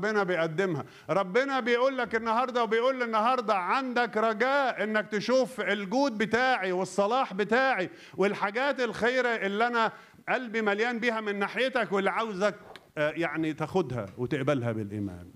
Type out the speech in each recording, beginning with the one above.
ربنا بيقدمها ربنا بيقول لك النهارده وبيقول لي النهارده عندك رجاء انك تشوف الجود بتاعي والصلاح بتاعي والحاجات الخيره اللي انا قلبي مليان بيها من ناحيتك واللي عاوزك آه، يعني تاخدها وتقبلها بالايمان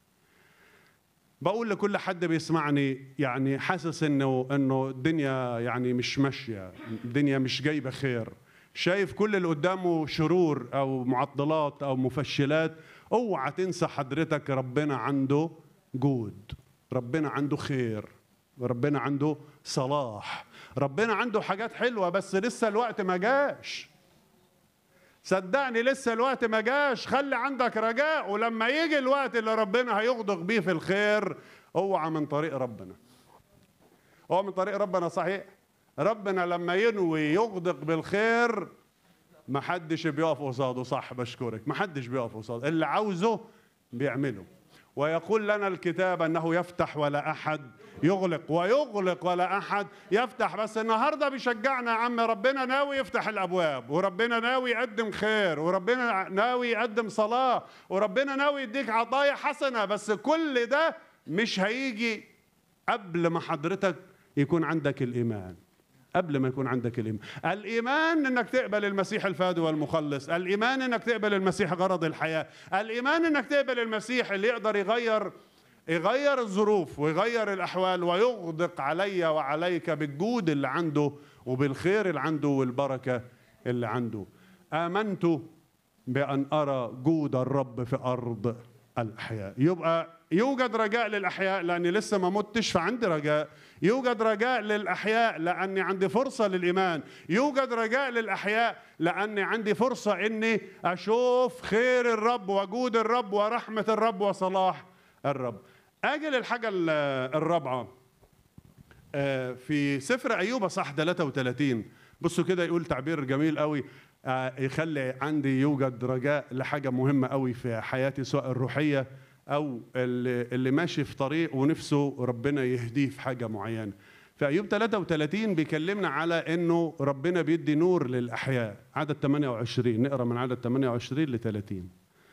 بقول لكل حد بيسمعني يعني حاسس انه انه الدنيا يعني مش ماشيه الدنيا مش جايبه خير شايف كل اللي قدامه شرور او معطلات او مفشلات اوعى تنسى حضرتك ربنا عنده جود ربنا عنده خير ربنا عنده صلاح ربنا عنده حاجات حلوه بس لسه الوقت ما جاش صدقني لسه الوقت ما جاش خلي عندك رجاء ولما يجي الوقت اللي ربنا هيغدق بيه في الخير اوعى من طريق ربنا هو من طريق ربنا صحيح ربنا لما ينوي يغدق بالخير ما حدش بيقف قصاده صح بشكرك ما حدش بيقف قصاده اللي عاوزه بيعمله ويقول لنا الكتاب انه يفتح ولا احد يغلق ويغلق ولا احد يفتح بس النهارده بيشجعنا يا عم ربنا ناوي يفتح الابواب وربنا ناوي يقدم خير وربنا ناوي يقدم صلاه وربنا ناوي يديك عطايا حسنه بس كل ده مش هيجي قبل ما حضرتك يكون عندك الايمان قبل ما يكون عندك الايمان الايمان انك تقبل المسيح الفادي والمخلص الايمان انك تقبل المسيح غرض الحياه الايمان انك تقبل المسيح اللي يقدر يغير يغير الظروف ويغير الاحوال ويغدق علي وعليك بالجود اللي عنده وبالخير اللي عنده والبركه اللي عنده امنت بان ارى جود الرب في ارض الاحياء يبقى يوجد رجاء للاحياء لاني لسه ما متش فعندي رجاء يوجد رجاء للاحياء لاني عندي فرصه للايمان يوجد رجاء للاحياء لاني عندي فرصه اني اشوف خير الرب وجود الرب ورحمه الرب وصلاح الرب اجي للحاجه ال- الرابعه آه، في سفر ايوب صح 33 بصوا كده يقول تعبير جميل قوي آه، يخلي عندي يوجد رجاء لحاجه مهمه قوي في حياتي سواء الروحيه او اللي, اللي ماشي في طريق ونفسه ربنا يهديه في حاجه معينه في ايوب 33 بيكلمنا على انه ربنا بيدي نور للاحياء عدد 28 نقرا من عدد 28 ل 30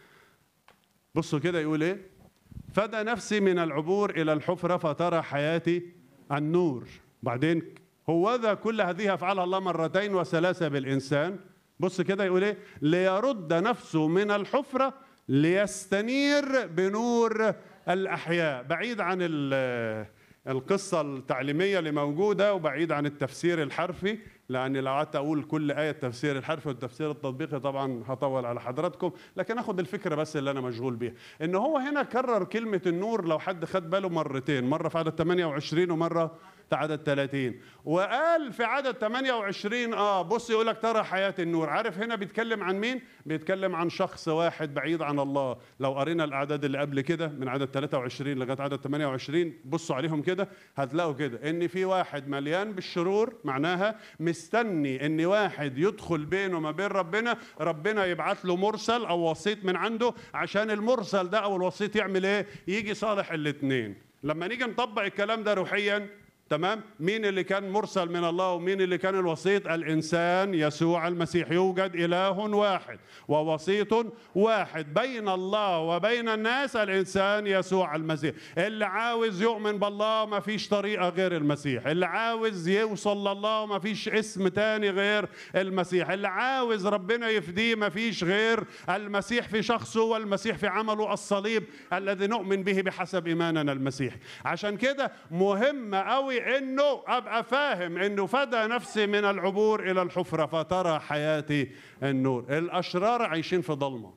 بصوا كده يقول ايه فدى نفسي من العبور الى الحفره فترى حياتي النور بعدين هو ذا كل هذه افعلها الله مرتين وثلاثه بالانسان بص كده يقول ايه ليرد نفسه من الحفره ليستنير بنور الاحياء بعيد عن ال- القصه التعليميه اللي موجوده وبعيد عن التفسير الحرفي لان لو قعدت اقول كل ايه التفسير الحرفي والتفسير التطبيقي طبعا هطول على حضراتكم لكن اخد الفكره بس اللي انا مشغول بيها ان هو هنا كرر كلمه النور لو حد خد باله مرتين مره في عدد 28 ومره في عدد 30 وقال في عدد 28 اه بص يقول لك ترى حياه النور عارف هنا بيتكلم عن مين بيتكلم عن شخص واحد بعيد عن الله لو قرينا الاعداد اللي قبل كده من عدد 23 لغايه عدد 28 بصوا عليهم كده هتلاقوا كده ان في واحد مليان بالشرور معناها مستني ان واحد يدخل بينه وما بين ربنا ربنا يبعت له مرسل او وسيط من عنده عشان المرسل ده او الوسيط يعمل ايه يجي صالح الاثنين لما نيجي نطبق الكلام ده روحيا تمام مين اللي كان مرسل من الله ومين اللي كان الوسيط الانسان يسوع المسيح يوجد اله واحد ووسيط واحد بين الله وبين الناس الانسان يسوع المسيح اللي عاوز يؤمن بالله ما فيش طريقه غير المسيح اللي عاوز يوصل لله ما فيش اسم تاني غير المسيح اللي عاوز ربنا يفديه ما فيش غير المسيح في شخصه والمسيح في عمله الصليب الذي نؤمن به بحسب ايماننا المسيح عشان كده مهم قوي انه ابقى فاهم انه فدى نفسي من العبور الى الحفره فترى حياتي النور الاشرار عايشين في ضلمه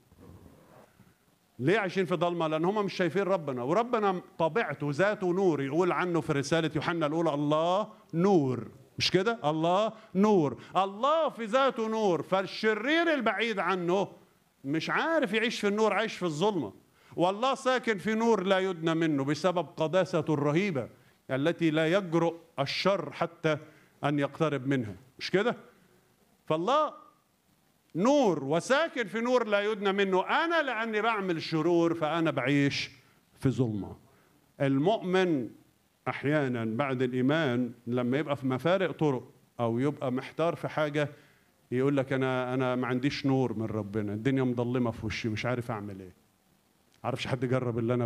ليه عايشين في ضلمه لان هم مش شايفين ربنا وربنا طبيعته ذاته نور يقول عنه في رساله يوحنا الاولى الله نور مش كده الله نور الله في ذاته نور فالشرير البعيد عنه مش عارف يعيش في النور عايش في الظلمه والله ساكن في نور لا يدنى منه بسبب قداسته الرهيبه التي لا يجرؤ الشر حتى ان يقترب منها مش كده فالله نور وساكن في نور لا يدنى منه انا لاني بعمل شرور فانا بعيش في ظلمه المؤمن احيانا بعد الايمان لما يبقى في مفارق طرق او يبقى محتار في حاجه يقول لك انا انا ما عنديش نور من ربنا الدنيا مظلمه في وشي مش عارف اعمل ايه عارفش حد جرب اللي انا